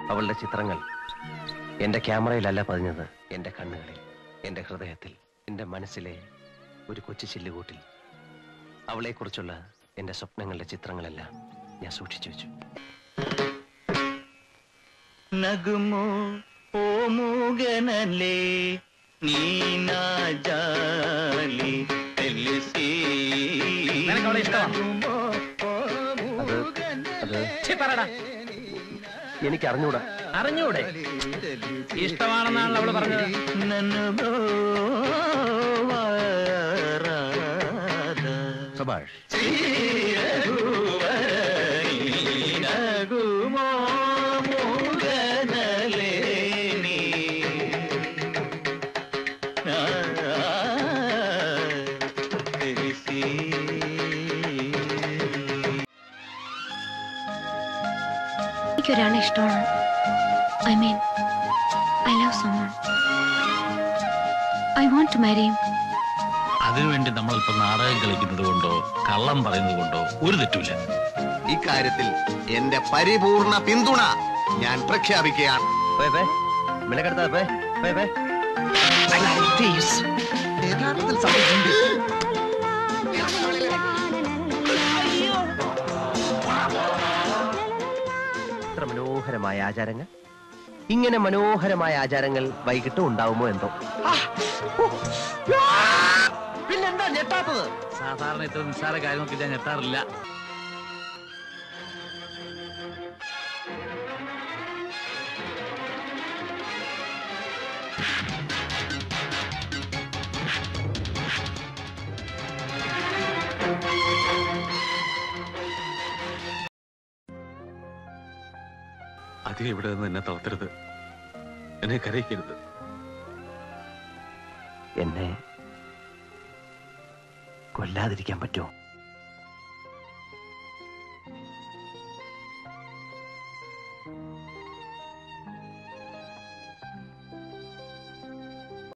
അവളുടെ ചിത്രങ്ങൾ എന്റെ ക്യാമറയിലല്ല പതിഞ്ഞത് എന്റെ കണ്ണുകളിൽ എന്റെ ഹൃദയത്തിൽ എന്റെ മനസ്സിലെ ഒരു കൊച്ചു ചില്ലുകൂട്ടിൽ അവളെക്കുറിച്ചുള്ള എന്റെ സ്വപ്നങ്ങളുടെ ചിത്രങ്ങളെല്ലാം ഞാൻ സൂക്ഷിച്ചു വെച്ചു నగుము ఓ మూగనలే నీ నా జాలి తెలిసి നിനക്കവളെ ഇഷ്ടമാ? నగుమో ఓ അത് അത് ഛി, പറടാ എനിക്ക് അറിഞ്ഞൂടാ അറിഞ്ഞൂടെ ഇഷ്ടമാണെന്നാണല്ലോ അവള് പറഞ്ഞത് నన్ను గోవారాధ സുഭാഷ് నగుమో మూగనలే నీ నా తెలిసి എനിക്കൊരാളെ ഇഷ്ടമാണ് I mean I love someone I want to marry അതിനുവേണ്ടി നമ്മളിപ്പോ നാടകം കളിക്കുന്നത് കൊണ്ടോ കള്ളം പറയുന്നത് കൊണ്ടോ ഒരു തെറ്റുമില്ല ഇക്കാര്യത്തിൽ എന്റെ പരിപൂർണ പിന്തുണ ഞാൻ പ്രഖ്യാപിക്കുകയാണ് പേ, പേ. മിണക്കെടുത്താ, പേ, പേ, പേ. യഥാർത്ഥത്തിൽ സംഭവിച്ചിട്ടുണ്ട്. ഇത്ര മനോഹരമായ ആചാരങ്ങൾ ഇങ്ങനെ മനോഹരമായ ആചാരങ്ങൾ വൈകിട്ട് ഉണ്ടാവുമോ എന്തോ പിന്നെന്താ ഞെട്ടാത്തത് സാധാരണ ഇത്ര നിസ്സാര കാര്യങ്ങൾക്ക് ഞാൻ ഞെട്ടാറില്ല അധികം ഇവിടെ നിന്ന് എന്നെ തളർത്തരുത് എന്നെ കരയിക്കരുത് എന്നെ കൊല്ലാതിരിക്കാൻ പറ്റുമോ